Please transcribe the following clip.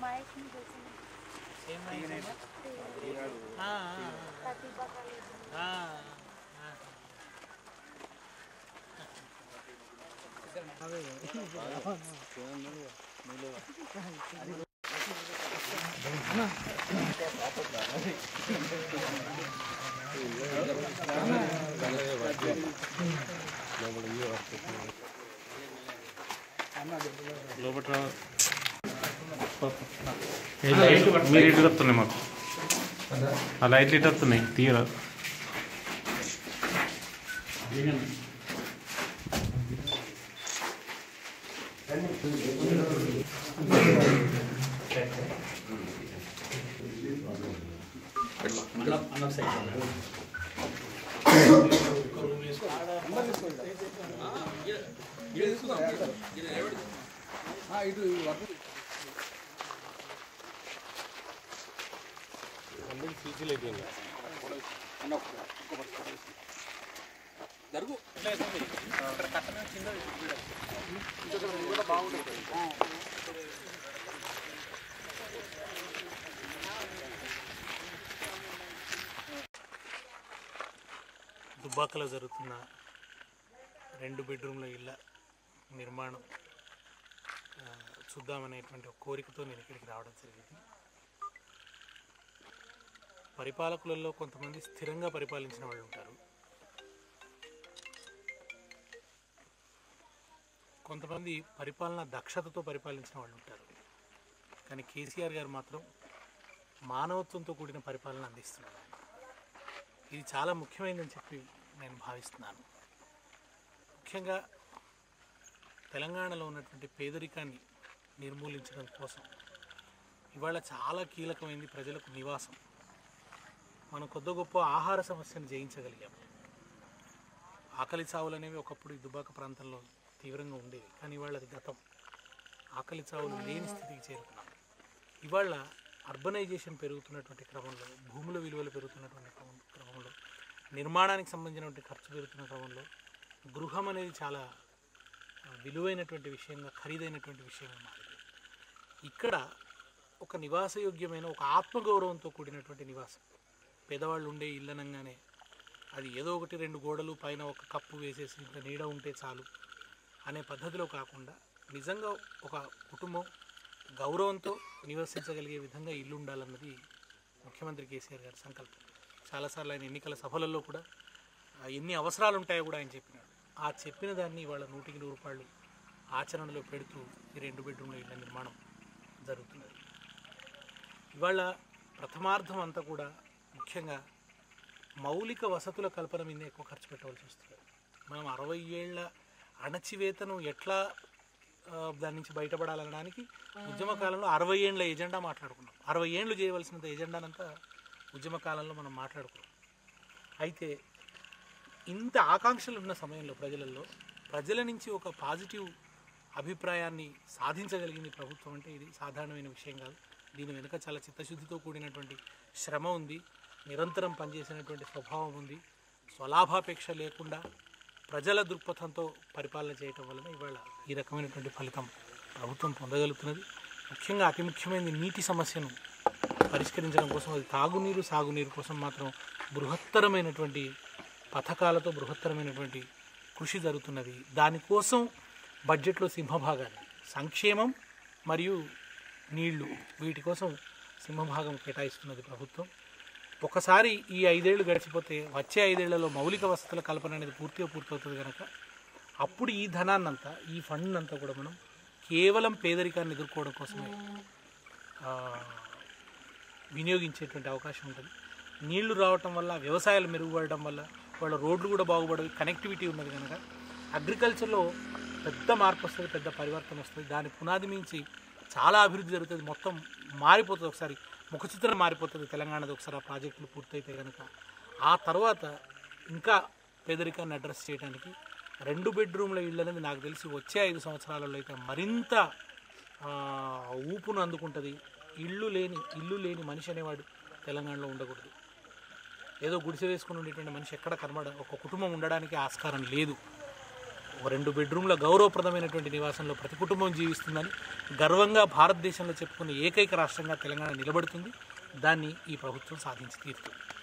మహేష్ని తెలిసిన same mind ప్రతిభ college లోపల ఏ light మీరు ఇటు వస్తున్నాయి మాకు ఆ లైట్లు ఇటు వస్తున్నాయి తీయరా దుబ్బాకలో జరుగుతున్న రెండు బెడ్రూమ్ల ఇళ్ళ నిర్మాణం ఆ, చూద్దామనేటువంటి ఒక కోరికతో నేను ఇక్కడికి రావడం జరిగింది పరిపాలకులలో కొంతమంది స్థిరంగా పరిపాలించిన వాళ్ళు ఉంటారు కొంతమంది పరిపాలన దక్షతతో పరిపాలించిన వాళ్ళు ఉంటారు కానీ కేసీఆర్ గారు మాత్రం మానవత్వంతో కూడిన పరిపాలన అందిస్తున్నారు ఆయన. ఇది చాలా ముఖ్యమైనదని చెప్పి నేను భావిస్తున్నాను ముఖ్యంగా తెలంగాణలో ఉన్నటువంటి పేదరికాన్ని నిర్మూలించడం కోసం ఇవాళ చాలా కీలకమైంది ప్రజలకు నివాసం మనం కొద్ది గొప్ప ఆహార సమస్యను జయించగలిగాం ఆకలి చావులు అనేవి ఒకప్పుడు ఈ దుబాక ప్రాంతంలో తీవ్రంగా ఉండేవి కానీ ఇవాళ అది గతం ఆకలి చావులు లేని స్థితికి చేరుకున్నాం ఇవాళ అర్బనైజేషన్ పెరుగుతున్నటువంటి క్రమంలో భూముల విలువలు పెరుగుతున్నటువంటి క్రమం- క్రమంలో నిర్మాణానికి సంబంధించినటువంటి ఖర్చు పెరుగుతున్న క్రమంలో గృహం అనేది చాలా ఆ, విలువైనటువంటి విషయంగా ఖరీదైనటువంటి విషయంగా మారింది ఇక్కడ ఒక నివాసయోగ్యమైన ఒక ఆత్మగౌరవంతో కూడినటువంటి నివాసం పేదవాళ్ళు ఉండే ఇల్లనంగానే అది ఏదో ఒకటి రెండు గోడలు పైన ఒక కప్పు వేసేసి ఇంకా నీడ ఉంటే చాలు అనే పద్ధతిలో కాకుండా నిజంగా ఒక కుటుంబం గౌరవంతో నివసించగలిగే విధంగా ఇల్లు ఉండాలన్నది ముఖ్యమంత్రి కేసీఆర్ గారి సంకల్పం చాలాసార్లు ఆయన ఎన్నికల సభలలో కూడా ఆ, ఎన్ని అవసరాలు ఉంటాయో కూడా ఆయన చెప్పినాడు ఆ చెప్పిన దాన్ని ఇవాళ నూటికి నూరు రూపాయలు ఆచరణలో పెడుతూ ఈ రెండు బెడ్రూమ్ల ఇళ్ళ నిర్మాణం జరుగుతున్నది ఇవాళ ప్రథమార్థం అంతా కూడా ముఖ్యంగా మౌలిక వసతుల కల్పన మీద ఎక్కువ ఖర్చు పెట్టవలసి వస్తుంది మనం అరవై ఏళ్ళ అణచివేతను ఎట్లా ఆ, దాని నుంచి బయటపడాలనడానికి ఉద్యమ కాలంలో అరవై ఏళ్ళ ఎజెండా మాట్లాడుకున్నాం అరవై ఏళ్ళు చేయవలసినంత ఎజెండానంతా ఉద్యమ కాలంలో మనం మాట్లాడుకున్నాం అయితే ఇంత ఆకాంక్షలు ఉన్న సమయంలో ప్రజలలో ప్రజల నుంచి ఒక పాజిటివ్ అభిప్రాయాన్ని సాధించగలిగింది ప్రభుత్వం అంటే ఇది సాధారణమైన విషయం కాదు దీని వెనుక చాలా చిత్తశుద్ధితో కూడినటువంటి శ్రమ ఉంది నిరంతరం పనిచేసినటువంటి స్వభావం ఉంది స్వలాభాపేక్ష లేకుండా ప్రజల దృక్పథంతో పరిపాలన చేయటం వలన ఇవాళ ఈ రకమైనటువంటి ఫలితం ప్రభుత్వం పొందగలుగుతున్నది ముఖ్యంగా అతి ముఖ్యమైన నీటి సమస్యను పరిష్కరించడం కోసం అది తాగునీరు సాగునీరు కోసం మాత్రం బృహత్తరమైనటువంటి పథకాలతో బృహత్తరమైనటువంటి కృషి జరుగుతున్నది దానికోసం బడ్జెట్లో సింహభాగాన్ని సంక్షేమం మరియు నీళ్లు వీటి కోసం సింహభాగం కేటాయిస్తున్నది ప్రభుత్వం ఒకసారి ఈ ఐదేళ్లు గడిచిపోతే వచ్చే ఐదేళ్లలో మౌలిక వసతుల కల్పన అనేది పూర్తిగా పూర్తవుతుంది కనుక అప్పుడు ఈ ధనాన్నంతా ఈ ఫండ్ అంతా కూడా మనం కేవలం పేదరికాన్ని ఎదుర్కోవడం కోసమే ఆ, వినియోగించేటువంటి అవకాశం ఉంటుంది నీళ్లు రావటం వల్ల వ్యవసాయాలు మెరుగుపడడం వల్ల వాళ్ళ రోడ్లు కూడా బాగుపడవి కనెక్టివిటీ ఉన్నది కనుక అగ్రికల్చర్లో పెద్ద మార్పు వస్తుంది పెద్ద పరివర్తన వస్తుంది దాని పునాది మించి చాలా అభివృద్ధి జరుగుతుంది మొత్తం మారిపోతుంది ఒకసారి ముఖ చిత్రం మారిపోతుంది తెలంగాణది ఒకసారి ఆ ప్రాజెక్టులు పూర్తయితే కనుక ఆ తర్వాత ఇంకా పేదరికాన్ని అడ్రస్ చేయడానికి రెండు బెడ్రూమ్ల ఇళ్ళు అనేది నాకు తెలిసి వచ్చే ఐదు సంవత్సరాలలో అయితే మరింత ఆ, ఊపును అందుకుంటుంది ఇల్లు లేని ఇల్లు లేని మనిషి అనేవాడు తెలంగాణలో ఉండకూడదు ఏదో గుడిసె వేసుకుని ఉండేటువంటి మనిషి ఎక్కడ కనబడ ఒక కుటుంబం ఉండడానికి ఆస్కారం లేదు ఒక రెండు బెడ్రూమ్ల గౌరవప్రదమైనటువంటి నివాసంలో ప్రతి కుటుంబం జీవిస్తుందని గర్వంగా భారతదేశంలో చెప్పుకునే ఏకైక రాష్ట్రంగా తెలంగాణ నిలబడుతుంది దాన్ని ఈ ప్రభుత్వం సాధించి తీరుతుంది